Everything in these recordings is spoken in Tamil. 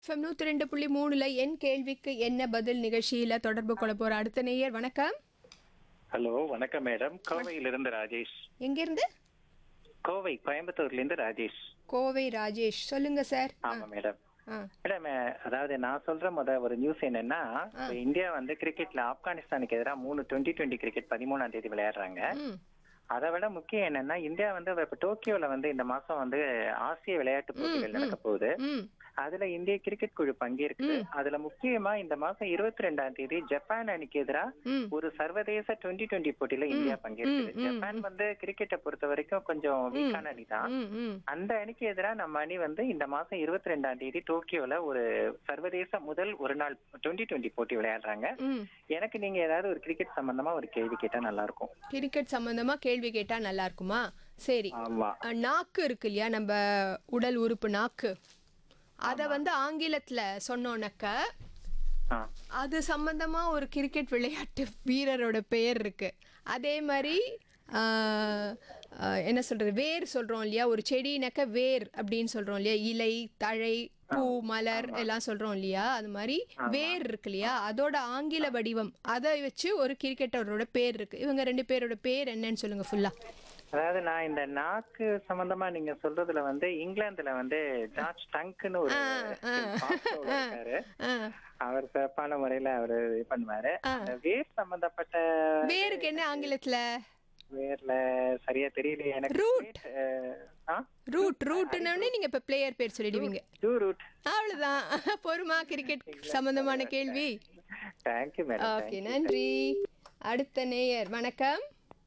எஃப்எம் நூற்றி ரெண்டு புள்ளி மூணுல என் கேள்விக்கு என்ன பதில் நிகழ்ச்சியில தொடர்பு கொள்ள போற அடுத்த நேயர் வணக்கம் ஹலோ வணக்கம் மேடம் கோவையிலிருந்து ராஜேஷ் எங்கிருந்து கோவை கோயம்புத்தூர்ல இருந்து ராஜேஷ் கோவை ராஜேஷ் சொல்லுங்க சார் ஆமா மேடம் ஆ மேடம் அஹ், அதாவது நான் சொல்ற முத ஒரு நியூஸ் என்னன்னா இப்ப இந்தியா வந்து கிரிக்கெட்ல ஆப்கானிஸ்தானுக்கு எதிராக மூணு டுவெண்ட்டி டுவெண்ட்டி கிரிக்கெட் பதிமூணாம் தேதி விளையாடுறாங்க ம் அதை விட முக்கியம் என்னன்னா இந்தியா வந்து இப்ப டோக்கியோல வந்து இந்த மாசம் வந்து ஆசிய விளையாட்டு போட்டிகள் நடக்க போகுது ம் அதுல இந்திய கிரிக்கெட் குழு பங்கேற்குது அதுல முக்கியமா இந்த மாசம் இருபத்தி ரெண்டாம் தேதி ஜப்பான் அணிக்கு எதிராக ம் ஒரு சர்வதேச டுவெண்ட்டி டுவெண்ட்டி போட்டியில இந்தியா பங்கேற்குது ஜப்பான் வந்து கிரிக்கெட்டை பொறுத்த வரைக்கும் கொஞ்சம் வீக்கான அணி தான் ம் ம் அந்த அணிக்கு எதிராக நம்ம அணி வந்து இந்த மாசம் இருபத்தி ரெண்டாம் தேதி டோக்கியோல ஒரு சர்வதேச முதல் ஒரு நாள் டுவெண்ட்டி டுவெண்ட்டி போட்டி விளையாடுறாங்க ம் எனக்கு நீங்க ஏதாவது ஒரு கிரிக்கெட் சம்பந்தமா ஒரு கேள்வி கேட்டா நல்லா இருக்கும் கிரிக்கெட் சம்பந்தமா கேள்வி கேட்டா நல்லா இருக்குமா சரி ஆமா அஹ், நாக்கு இருக்கு இல்லையா நம்ம உடல் உறுப்பு நாக்கு அதை வந்து ஆங்கிலத்துல சொன்னோன்னக்க ஆ. அது சம்பந்தமா ஒரு கிரிக்கெட் விளையாட்டு வீரரோட பெயர் இருக்கு அதே மாதிரி ஆஹ், ஆஹ், என்ன சொல்றது வேர் சொல்றோம் இல்லையா ஒரு செடினாக்க வேர் அப்படின்னு சொல்றோம் இல்லையா இலை தழை பூ மலர் எல்லாம் சொல்றோம் இல்லையா அது மாதிரி வேர் இருக்கு இல்லையா அதோட ஆங்கில வடிவம் அதை வச்சு ஒரு கிரிக்கெட்டரோட பேர் இருக்கு இவங்க ரெண்டு பேரோட பேர் என்னன்னு சொல்லுங்க ஃபுல்லா அதாவது நான் இந்த நாக்கு சம்பந்தமா நீங்க சொல்றதுல வந்து இங்கிலாந்துல வந்து ஜார்ஜ் டங்க்னு ஒரு பாஸ்டர் இருக்காரு அவர் சிறப்பான முறையில அவரு இது பண்ணுவாரு அந்த வேர் சம்பந்தப்பட்ட வேருக்கு என்ன ஆங்கிலத்துல வேர்ல சரியா தெரியலையே எனக்கு Root. அஹ், ஆ ரூட் ரூட்னு நீங்க இப்ப பிளேயர் பேர் சொல்லிடுவீங்க டூ ரூட் அவ்வளவுதான் பொறுமா கிரிக்கெட் சம்பந்தமான கேள்வி தேங்க்யூ மேடம் ஓகே நன்றி அடுத்த நேயர் வணக்கம்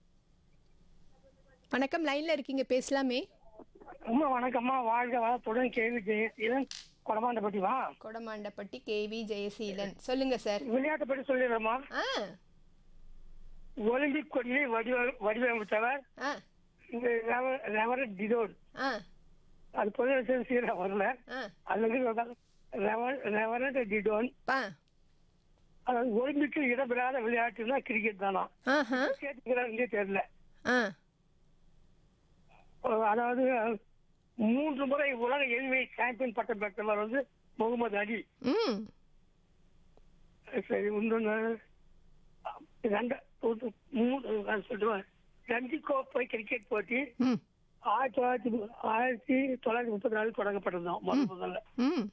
வணக்கம் லைன்ல இருக்கீங்க பேசலாமே அம்மா வணக்கம்மா வாழ்க வளத்துடன் கேள்வி ஜெயசீலன் கொடமாண்டப்பட்டி வா கொடமாண்டப்பட்டி கேவி ஜெயசீலன் சொல்லுங்க சார் விளையாட்டை பற்றி சொல்லிடுறேம்மா ஆ ஒலிம்பிக் கொடியை வடிவ வடிவமைத்தவர் ஆ இந்த ரெவ- ரெவரண்ட் டிடோட் ஆ அது பொது சீர வரல ஆ அது வந்து ரெவ- ரெவரண்ட் டிடோன் பா அதாவது ஒலிம்பிக்கில் இடம்பெறாத விளையாட்டுனா கிரிக்கெட் தானா ஆஹா கேட்டுக்கிறாங்க தெரியல ஆ அதாவது மூன்று முறை உலக எளிமை சாம்பியன் பட்டம் பெற்றவர் வந்து முகமது அலி ம் சரி இன்னொன்று ரெண்டு ஒரு மூணு நான் சொல்லுவேன் ரஞ்சி கோப்பை கிரிக்கெட் போட்டி ம் ஆயிரத்தி தொள்ளாயிரத்தி ஆயிரத்தி தொள்ளாயிரத்தி முப்பத்தி நாலு தொடங்கப்பட்டதும் முதல் முதல்ல ம்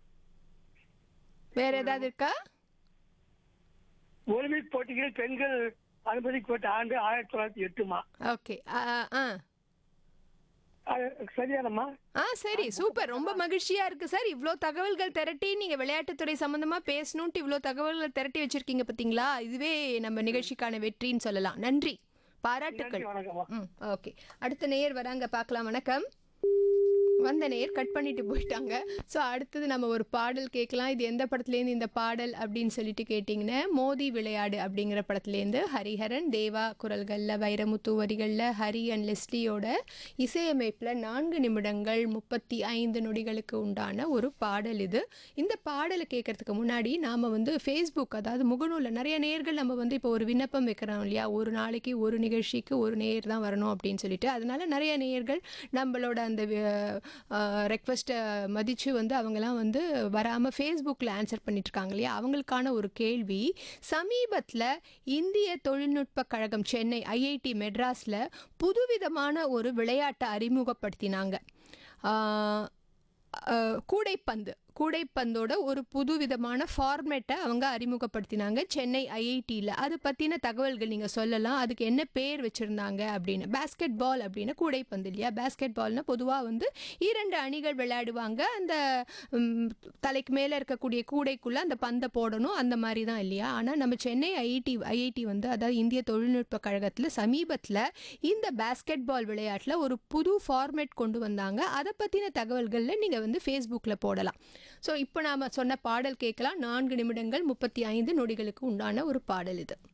வேற ஏதாவது இருக்கா ஒலிம்பிக் போட்டிகளில் பெண்கள் அனுமதிக்கப்பட்ட ஆண்டு ஆயிரத்தி தொள்ளாயிரத்தி எட்டுமா ஓகே ஆ ஆ அது சரியானம்மா ஆ சரி சூப்பர் ரொம்ப மகிழ்ச்சியா இருக்கு சார் இவ்வளோ தகவல்கள் திரட்டி நீங்க விளையாட்டுத்துறை சம்பந்தமா பேசணும்ட்டு இவ்வளோ தகவல்கள் திரட்டி வச்சிருக்கீங்க பாத்தீங்களா இதுவே நம்ம நிகழ்ச்சிக்கான வெற்றின்னு சொல்லலாம் நன்றி பாராட்டுக்கள் நன்றி, வணக்கம்மா ம் ஓகே அடுத்த நேயர் வராங்க பார்க்கலாம் வணக்கம் வந்த நேயர் கட் பண்ணிட்டு போயிட்டாங்க ஸோ அடுத்தது நம்ம ஒரு பாடல் கேட்கலாம் இது எந்த படத்துலேருந்து இந்த பாடல் அப்படின்னு சொல்லிட்டு கேட்டிங்கன்னா மோதி விளையாடு அப்படிங்கிற படத்துலேருந்து ஹரிஹரன் தேவா குரல்களில் வைரமுத்து வரிகளில் ஹரி அண்ட் லெஸ்லியோட இசையமைப்பில் நான்கு நிமிடங்கள் முப்பத்தி ஐந்து நொடிகளுக்கு உண்டான ஒரு பாடல் இது இந்த பாடலை கேட்கறதுக்கு முன்னாடி நாம் வந்து ஃபேஸ்புக் அதாவது முகநூலில் நிறைய நேர்கள் நம்ம வந்து இப்போ ஒரு விண்ணப்பம் வைக்கிறோம் இல்லையா ஒரு நாளைக்கு ஒரு நிகழ்ச்சிக்கு ஒரு நேயர் தான் வரணும் அப்படின்னு சொல்லிட்டு அதனால நிறைய நேயர்கள் நம்மளோட அந்த ரெக்வஸ்ட்டை மதித்து வந்து அவங்கெல்லாம் வந்து வராமல் ஃபேஸ்புக்கில் ஆன்சர் பண்ணிட்டு இருக்காங்க இல்லையா அவங்களுக்கான ஒரு கேள்வி சமீபத்தில் இந்திய தொழில்நுட்ப கழகம் சென்னை ஐஐடி மெட்ராஸில் புதுவிதமான ஒரு விளையாட்டை அறிமுகப்படுத்தினாங்க ஆஹ், ஆஹ், கூடைப்பந்து கூடைப்பந்தோட ஒரு புதுவிதமான ஃபார்மேட்டை அவங்க அறிமுகப்படுத்தினாங்க சென்னை ஐஐடியில் அது பற்றின தகவல்கள் நீங்கள் சொல்லலாம் அதுக்கு என்ன பேர் வச்சுருந்தாங்க அப்படின்னு பேஸ்கெட் பால் அப்படின்னு கூடைப்பந்து இல்லையா பேஸ்கெட் பால்னா பொதுவாக வந்து இரண்டு அணிகள் விளையாடுவாங்க அந்த ம், தலைக்கு மேலே இருக்கக்கூடிய கூடைக்குள்ளே அந்த பந்தை போடணும் அந்த மாதிரி தான் இல்லையா ஆனால் நம்ம சென்னை ஐஐடி ஐஐடி வந்து அதாவது இந்திய தொழில்நுட்ப கழகத்தில் சமீபத்தில் இந்த பேஸ்கெட் பால் விளையாட்டில் ஒரு புது ஃபார்மேட் கொண்டு வந்தாங்க அதை பற்றின தகவல்களில் நீங்கள் வந்து ஃபேஸ்புக்கில் போடலாம் ஸோ இப்போ நாம் சொன்ன பாடல் கேட்கலாம் நான்கு நிமிடங்கள் முப்பத்தி ஐந்து நொடிகளுக்கு உண்டான ஒரு பாடல் இது